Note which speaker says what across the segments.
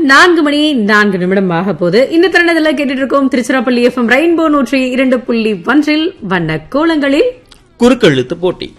Speaker 1: நான்கு மணி நான்கு நிமிடம் ஆக போது இந்த தருணத்தில் கேட்டுட்டு இருக்கோம் திருச்சிராப்பள்ளி எஃப்எம் ரெயின்போ நூற்றி இரண்டு புள்ளி ஒன்றில் வண்ண கோலங்களில்
Speaker 2: குறுக்கெழுத்து போட்டி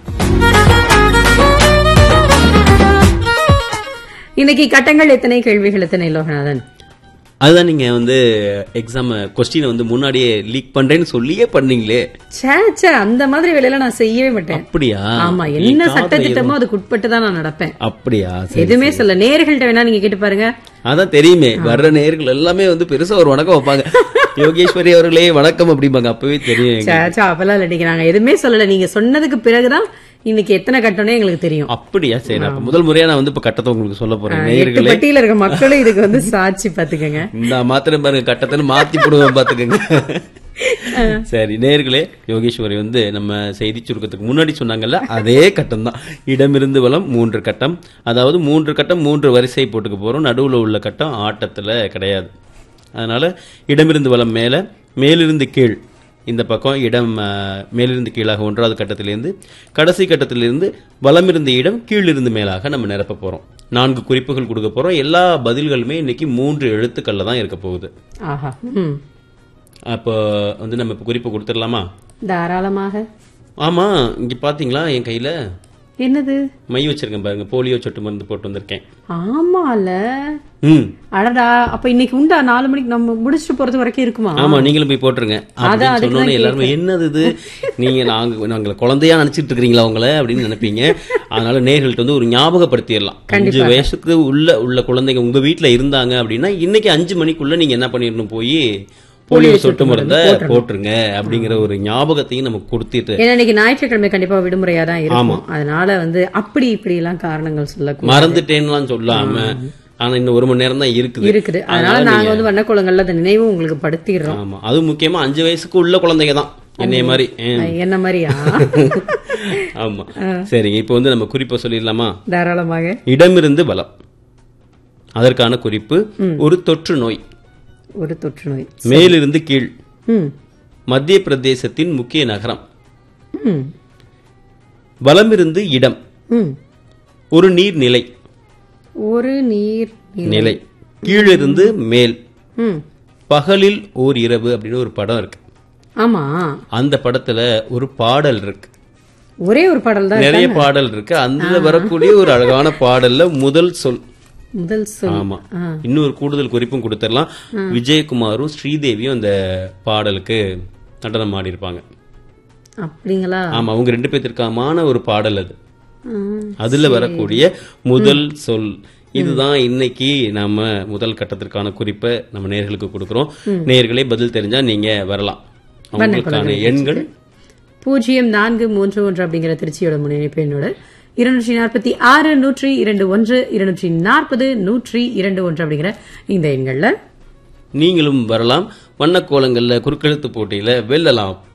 Speaker 1: இன்னைக்கு கட்டங்கள் எத்தனை கேள்விகள் எத்தனை லோகநாதன்
Speaker 2: அதுதான் நீங்க வந்து எக்ஸாம் கொஸ்டினை வந்து முன்னாடியே லீக் பண்றேன்னு சொல்லியே பண்ணீங்களே
Speaker 1: ச்சே ச்சே அந்த மாதிரி வேலையெல்லாம் நான் செய்யவே மாட்டேன்
Speaker 2: அப்படியா
Speaker 1: ஆமா
Speaker 2: என்
Speaker 1: என்ன
Speaker 2: காதுல
Speaker 1: சட்ட திட்டமோ
Speaker 2: எதுவும்-
Speaker 1: அதுக்கு உட்பட்டு தான் நான் நடப்பேன்
Speaker 2: அப்படியா சரி.
Speaker 1: எதுவுமே சொல்ல நேர்கள்ட்ட வேணா நீங்க கேட்டு பாருங்க
Speaker 2: அதான் தெரியுமே வர்ற நேர்கள் எல்லாமே வந்து பெருசா ஒரு வணக்கம் வைப்பாங்க யோகேஸ்வரி அவர்களே வணக்கம் அப்படிம்பாங்க அப்பவே தெரியும் எங்களுக்கு.
Speaker 1: ச்சே, ச்சே, அப்பெல்லாம் இல்ல நாங்க எதுவுமே சொல்லல நீங்க சொன்னதுக்கு பிறகுதான் இன்னைக்கு எத்தனை கட்டணம் எங்களுக்கு தெரியும்
Speaker 2: அப்படியா சரி அப்ப முதல் முறையா நான் வந்து இப்ப கட்டத்தை உங்களுக்கு சொல்ல போறேன்
Speaker 1: எட்டு
Speaker 2: நேர்களே
Speaker 1: பட்டியல இருக்க மக்களும் இதுக்கு வந்து சாட்சி பாத்துக்கங்க
Speaker 2: இந்த மாத்திரம் பாருங்க கட்டத்தை மாத்தி போடுவேன் பாத்துக்கோங்க சரி நேர்களே யோகேஸ்வரி வந்து நம்ம செய்தி சுருக்கத்துக்கு முன்னாடி சொன்னாங்கல்ல அதே கட்டம் தான் இடமிருந்து வலம் மூன்று கட்டம் அதாவது மூன்று கட்டம் மூன்று வரிசை போட்டுக்க போறோம் நடுவுல உள்ள கட்டம் ஆட்டத்துல கிடையாது அதனால இடமிருந்து வலம் மேல மேலிருந்து கீழ் இந்த பக்கம் இடம் அஹ், மேலிருந்து கீழாக ஒன்றாவது கட்டத்திலிருந்து கடைசி கட்டத்திலிருந்து வலமிருந்து இடம் கீழிருந்து மேலாக நம்ம நிரப்ப போறோம் நான்கு குறிப்புகள் கொடுக்க போறோம் எல்லா பதில்களுமே இன்னைக்கு மூன்று எழுத்துக்கள்ல தான் இருக்க போகுது
Speaker 1: ஆஹா ம்
Speaker 2: அப்போ வந்து நம்ம இப்போ குறிப்பு கொடுத்துடலாமா
Speaker 1: தாராளமாக
Speaker 2: ஆமா இங்க பாத்தீங்களா என் கையில
Speaker 1: என்னது
Speaker 2: மை வச்சிருக்கேன் பாருங்க போலியோ சொட்டு மருந்து போட்டு வந்திருக்கேன்
Speaker 1: ஆமால
Speaker 2: ம்
Speaker 1: அடடா அப்ப இன்னைக்கு உண்டா நாலு மணிக்கு நம்ம முடிச்சுட்டு போறது வரைக்கும் இருக்குமா
Speaker 2: ஆமா நீங்களும் போய் போட்டுருங்க அப்படின்னு
Speaker 1: அதுக்கு
Speaker 2: சொன்னோன்னே
Speaker 1: தான்
Speaker 2: எல்லாருமே என்னது இது நீங்க நாங்க நாங்க குழந்தையா நினைச்சிட்டு இருக்கீங்களா உங்களை அப்படின்னு நினைப்பீங்க அதனால நேர்கள்ட்ட வந்து ஒரு ஞாபகப்படுத்திடலாம் அஞ்சு வயசுக்கு உள்ள உள்ள குழந்தைங்க உங்க வீட்ல இருந்தாங்க அப்படின்னா இன்னைக்கு அஞ்சு மணிக்குள்ள நீங்க என்ன பண்ணிடணும் போய் போலியோ சொட்டு மருந்த போட்டுருங்க அப்படிங்கிற ஒரு ஞாபகத்தையும் நமக்கு கொடுத்துட்டு
Speaker 1: ஏன்னா இன்னைக்கு ஞாயிற்றுக்கிழமை கண்டிப்பா விடுமுறையா தான் இருக்கும் அதனால வந்து அப்படி இப்படி எல்லாம் காரணங்கள் சொல்லக்கூடாது
Speaker 2: மறந்துட்டேன்லாம் சொல்லாம ஆனா இன்னும் ஒரு மணி நேரம் தான் இருக்குது
Speaker 1: இருக்குது அதனால நாங்க வந்து வண்ணக்குளங்கள்ல அந்த நினைவு உங்களுக்கு படுத்திடுறோம்
Speaker 2: ஆமா அது முக்கியமா அஞ்சு வயசுக்கு உள்ள குழந்தைங்க தான் என்னைய மாதிரி ஆ.
Speaker 1: என்ன மாதிரியா
Speaker 2: ஆமா சரிங்க இப்போ வந்து நம்ம குறிப்பை சொல்லிடலாமா
Speaker 1: தாராளமாக
Speaker 2: இடமிருந்து பலம் அதற்கான குறிப்பு ஒரு தொற்று நோய்
Speaker 1: ஒரு தொற்று நோய்
Speaker 2: மேலிருந்து கீழ்
Speaker 1: ம்
Speaker 2: மத்திய பிரதேசத்தின் முக்கிய நகரம்
Speaker 1: ம்
Speaker 2: வலமிருந்து இடம்
Speaker 1: ம்
Speaker 2: ஒரு நீர்நிலை
Speaker 1: ஒரு நீர் நிலை.
Speaker 2: நிலை கீழிருந்து மேல்
Speaker 1: ம்
Speaker 2: பகலில் ஓர் இரவு அப்படின்னு ஒரு படம் இருக்கு
Speaker 1: ஆமா
Speaker 2: அந்த படத்துல ஒரு பாடல் இருக்கு
Speaker 1: ஒரே ஒரு பாடல் தான்
Speaker 2: நிறைய பாடல் இருக்கு அந்த வரக்கூடிய ஒரு அழகான பாடல்ல முதல் சொல்
Speaker 1: முதல் சொல்
Speaker 2: ஆமா இன்னொரு கூடுதல் குறிப்பும் கொடுத்துடலாம் விஜயகுமாரும் ஸ்ரீதேவியும் அந்த பாடலுக்கு நடனம் ஆடி இருப்பாங்க
Speaker 1: அப்படிங்களா
Speaker 2: ஆமா அவங்க ரெண்டு பேத்திற்காமான ஒரு பாடல் அது
Speaker 1: ஆ,
Speaker 2: அதுல வரக்கூடிய முதல் சொல் இதுதான் இன்னைக்கு நாம முதல் கட்டத்திற்கான குறிப்பை நம்ம நேர்களுக்கு கொடுக்கிறோம் நேர்களே பதில் தெரிஞ்சா நீங்க வரலாம் அவங்களுக்கான எண்கள்
Speaker 1: பூஜ்ஜியம் நான்கு மூன்று ஒன்று அப்படிங்கிற திருச்சியோட முன்னிணைப்பு என்னோட இருநூற்றி நாற்பத்தி ஆறு நூற்றி இரண்டு ஒன்று இருநூற்றி நாற்பது நூற்றி இரண்டு ஒன்று அப்படிங்கிற இந்த எண்கள்ல
Speaker 2: நீங்களும் வரலாம் வண்ணக்கோலங்கள்ல குறுக்கெழுத்து போட்டியில வெல்லலாம்